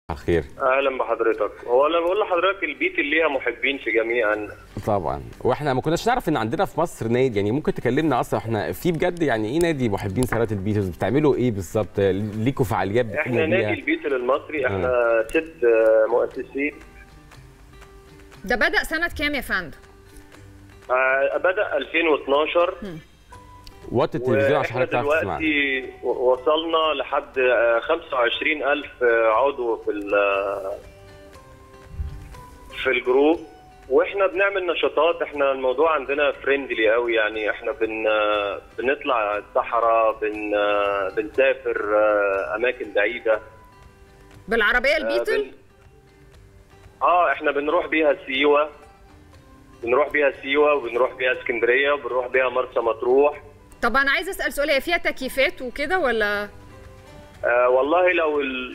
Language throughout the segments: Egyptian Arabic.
الخير اهلا بحضرتك هو انا بقول لحضرتك البيت اللي ليها محبين في جميع طبعا واحنا ما كناش نعرف ان عندنا في مصر نادي يعني ممكن تكلمنا اصلا احنا في بجد يعني ايه نادي محبين سيارات البيتلز بتعملوا ايه بالظبط ليكوا فعاليات احنا بتقوموا نادي بيها البيتل المصري احنا ست آه، مؤسسين ده بدأ سنة كام يا فندم؟ آه، بدا 2012 وات التلفزيون عشان واحنا حضرتك تعرف تسمعنا دلوقتي و- وصلنا لحد آه، 25000 عضو في ال- في الجروب واحنا بنعمل نشاطات احنا الموضوع عندنا فريندلي قوي يعني احنا بن آه، بنطلع الصحراء بن آه، بنسافر آه، اماكن بعيده بالعربية آه، البيتل؟ بن- اه احنا بنروح بيها سيوه بنروح بيها سيوه وبنروح بيها اسكندريه وبنروح بيها مرسى مطروح طب أنا عايزة أسأل سؤال هي فيها تكييفات وكده ولا؟ آه والله لو ال...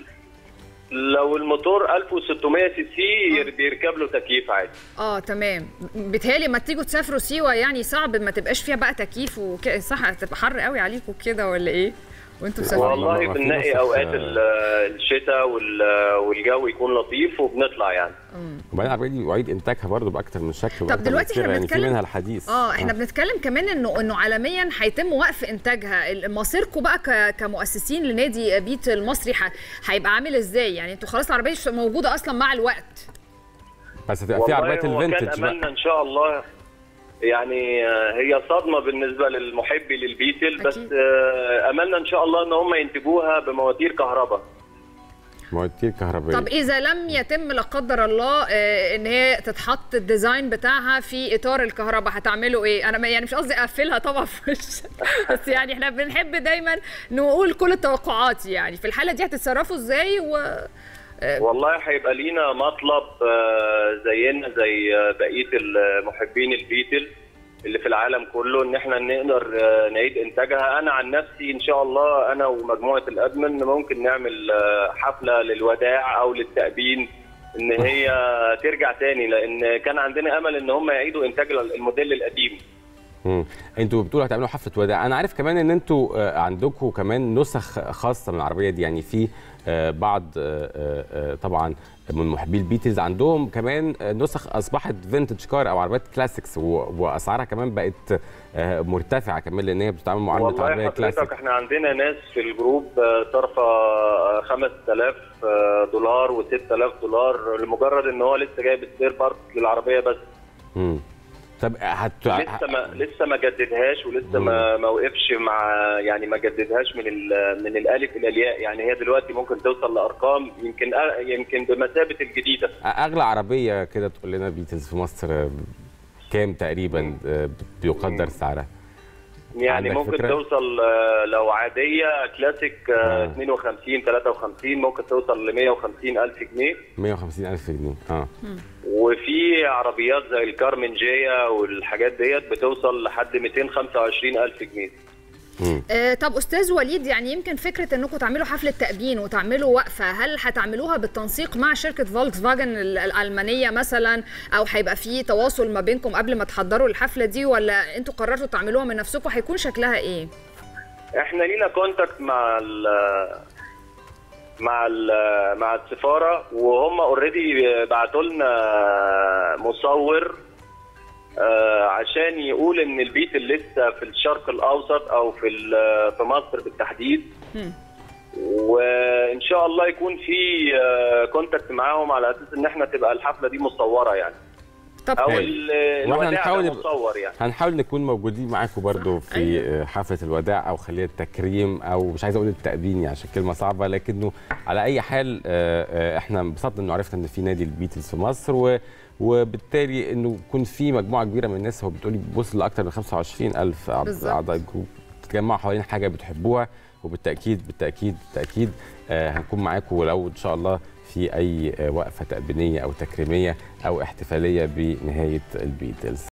لو الموتور 1600 سي سي ير- بيركب له تكييف عادي اه تمام بيتهيألي لما تيجوا تسافروا سيوة يعني صعب ما تبقاش فيها بقى تكييف وكده صح هتبقى حر قوي عليكم كده ولا ايه؟ وانتوا مسافرين والله والله ما في بنلاقي نص- اوقات ال- الشتاء وال- والجو يكون لطيف وبنطلع يعني وبعدين العربيه دي واعيد انتاجها برضه باكتر من شكل طب وبأكتر من دلوقتي صيغة، احنا يعني في بنتكلم- منها الحديث اه احنا بنتكلم كمان انه انه عالميا هيتم وقف انتاجها ال- مصيركم بقى ك- كمؤسسين لنادي بيت المصري ح- هيبقى عامل ازاي يعني انتوا خلاص العربيه مش موجوده اصلا مع الوقت بس هتبقى في والله عربيات هو كان الفينتج بقى املنا ان شاء الله يعني آه، هي صدمه بالنسبه للمحبي للبيتل بس أكيد. آه، املنا ان شاء الله ان هم ينتجوها بمواتير كهرباء مواتير كهربائيه طب اذا لم يتم لا قدر الله آه، ان هي تتحط الديزاين بتاعها في اطار الكهرباء هتعملوا ايه انا ما- يعني مش قصدي اقفلها طبعا في وشك بس يعني احنا بنحب دايما نقول كل التوقعات يعني في الحاله دي هتتصرفوا ازاي و والله هيبقى لينا مطلب آه، زينا زي آه، بقيه المحبين البيتل اللي في العالم كله ان احنا نقدر آه، نعيد انتاجها انا عن نفسي ان شاء الله انا ومجموعه الادمن ممكن نعمل آه، حفله للوداع او للتأبين ان هي ترجع تاني لان كان عندنا امل ان هم يعيدوا انتاج الموديل القديم مم. انتوا بتقولوا هتعملوا حفله وداع انا عارف كمان ان انتوا آه، عندكم كمان نسخ خاصه من العربيه دي يعني في آه، بعض آه، آه، آه، طبعا من محبي البيتلز عندهم كمان آه، نسخ اصبحت فينتج كار او عربيات كلاسيكس و- واسعارها كمان بقت آه، مرتفعه كمان لان هي بتتعامل معامله والله عربيه كلاسيك حضرتك احنا عندنا ناس في الجروب آه، صارفه آه، 5000 آه، دولار و6000 دولار لمجرد ان هو لسه جايب سبير بارت للعربيه بس مم. طب هت... لسه ما لسه ما جددهاش ولسه ما ما وقفش مع يعني ما جددهاش من ال- من الالف الى الياء يعني هي دلوقتي ممكن توصل لارقام يمكن أ- يمكن بمثابه الجديده اغلى عربيه كده تقول لنا بيتلز في مصر آه، كام تقريبا آه، بيقدر سعرها يعني عندك ممكن فكرة؟ توصل آه، لو عاديه كلاسيك آه، آه. 52 53 ممكن توصل ل 150 الف جنيه 150 الف جنيه اه وفي عربيات زي الكارمن جيا والحاجات ديت بتوصل لحد 225 الف جنيه مم. آه، طب استاذ وليد يعني يمكن فكره انكم تعملوا حفله تأبين وتعملوا وقفه هل هتعملوها بالتنسيق مع شركه فولكس فاجن ال- الالمانيه مثلا او هيبقى في تواصل ما بينكم قبل ما تحضروا الحفله دي ولا انتوا قررتوا تعملوها من نفسكم هيكون شكلها ايه احنا لينا كونتاكت مع ال مع ال مع السفاره وهم اوريدي بعتوا لنا مصور آه، عشان يقول ان البيت اللي لسه في الشرق الاوسط او في ال- في مصر بالتحديد مم. وان شاء الله يكون في آه، كونتاكت معاهم على اساس ان احنا تبقى الحفله دي مصوره يعني طب او حلو. ال- واحنا الوداع نحاول ده يبقى- مصور يعني هنحاول نكون موجودين معاكم برضو صح، في أيوة. آه، حفله الوداع او خلينا التكريم او مش عايز اقول التأبين يعني عشان كلمه صعبه لكنه على اي حال آه، آه، احنا انبسطنا انه عرفنا ان في نادي البيتلز في مصر و وبالتالي انه يكون في مجموعه كبيره من الناس هو بتقولي وصل لاكثر من 250 الف بالظبط. اعضاء الجروب تتجمعوا حوالين حاجه بتحبوها وبالتاكيد بالتاكيد بالتاكيد آه، هنكون معاكم ولو ان شاء الله في اي آه، وقفه تأبينيه او تكريميه او احتفاليه بنهايه البيتلز